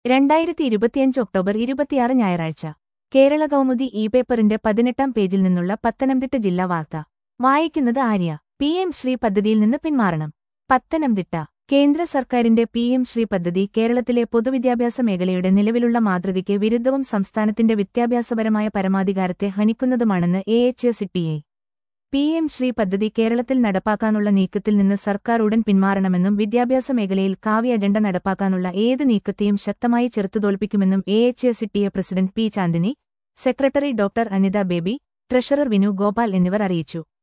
രണ്ടായിരത്തി ഇരുപത്തിയഞ്ച് ഒക്ടോബർ ഇരുപത്തിയാറ് ഞായറാഴ്ച കേരള കൗമുദി ഇ പേപ്പറിന്റെ പതിനെട്ടാം പേജിൽ നിന്നുള്ള പത്തനംതിട്ട ജില്ലാ വാർത്ത വായിക്കുന്നത് ആര്യ പി എം ശ്രീ പദ്ധതിയിൽ നിന്ന് പിന്മാറണം പത്തനംതിട്ട കേന്ദ്ര സർക്കാരിന്റെ പി എം ശ്രീ പദ്ധതി കേരളത്തിലെ പൊതുവിദ്യാഭ്യാസ മേഖലയുടെ നിലവിലുള്ള മാതൃകയ്ക്ക് വിരുദ്ധവും സംസ്ഥാനത്തിന്റെ വിദ്യാഭ്യാസപരമായ പരമാധികാരത്തെ ഹനിക്കുന്നതുമാണെന്ന് A H S T A P M Shri പദ്ധതി കേരളത്തിൽ നടപ്പാക്കാനുള്ള നീക്കത്തിൽ നിന്ന് സർക്കാർ ഉടൻ പിന്മാറണമെന്നും വിദ്യാഭ്യാസ മേഖലയിൽ കാവ്യ അജണ്ട നടപ്പാക്കാനുള്ള ഏത് നീക്കത്തെയും ശക്തമായി ചെറുത്തുതോൽപ്പിക്കുമെന്നും A H S T A president P Chandini secretary doctor Anitha Baby treasurer Vinu Gopal എന്നിവർ അറിയിച്ചു